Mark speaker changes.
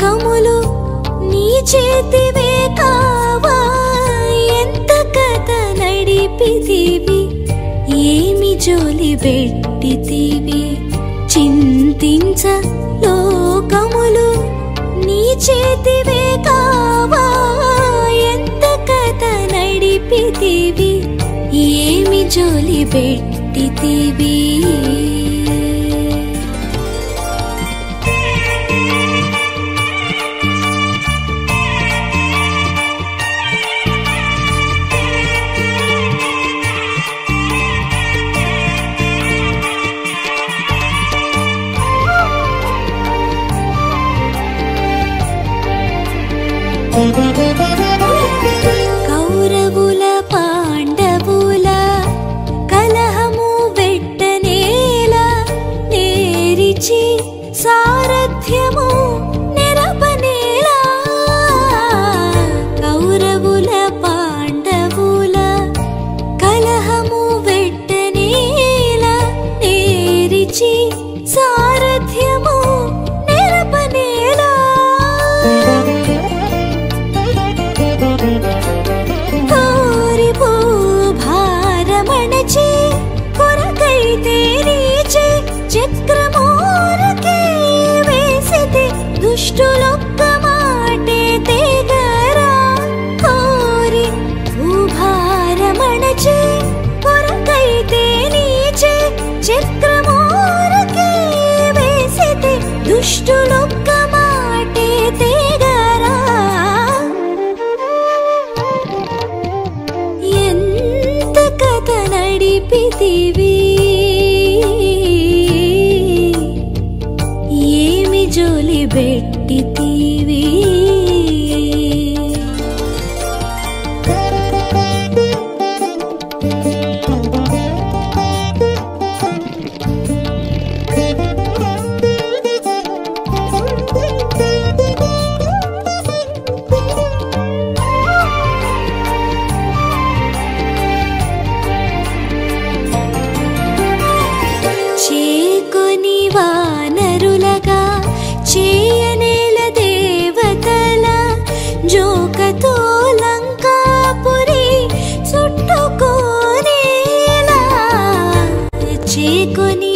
Speaker 1: లోకములు నీ చేతివే కావా ఎంత కథ నడిపితివి ఏమి జోలి పెట్టితివి చింతించ లోకములు నీ చేతివే కావా ఎంత కథ నడిపితివి ఏమి జోలి పెట్టితివి కౌరవుల పాండవుల కలహము వెట్టనేల నేరిచి సారథ్యము నెరపనేలా కౌరవుల పాండవుల కలహము వెట్టనేల నేరిచి సారథ్యము నెరపనేలా కోరిపో భారమణచి కొరకైతే నీచే చక్రమూరకే వేసితే దుష్టులొక్క మాటే తెగరా కోరి భూభారమణచి కొరకైతే నీచే చక్రమూరకే వేసితే దుష్టులొక్క మాటే తెగరా ఎంత కథ నడిపితివి ఏమి జోలి పెట్టితివి చేకొని వానరులగా చేయనేల దేవతల జోకతో లంకాపురి చుట్టుకోనేలా చేకొని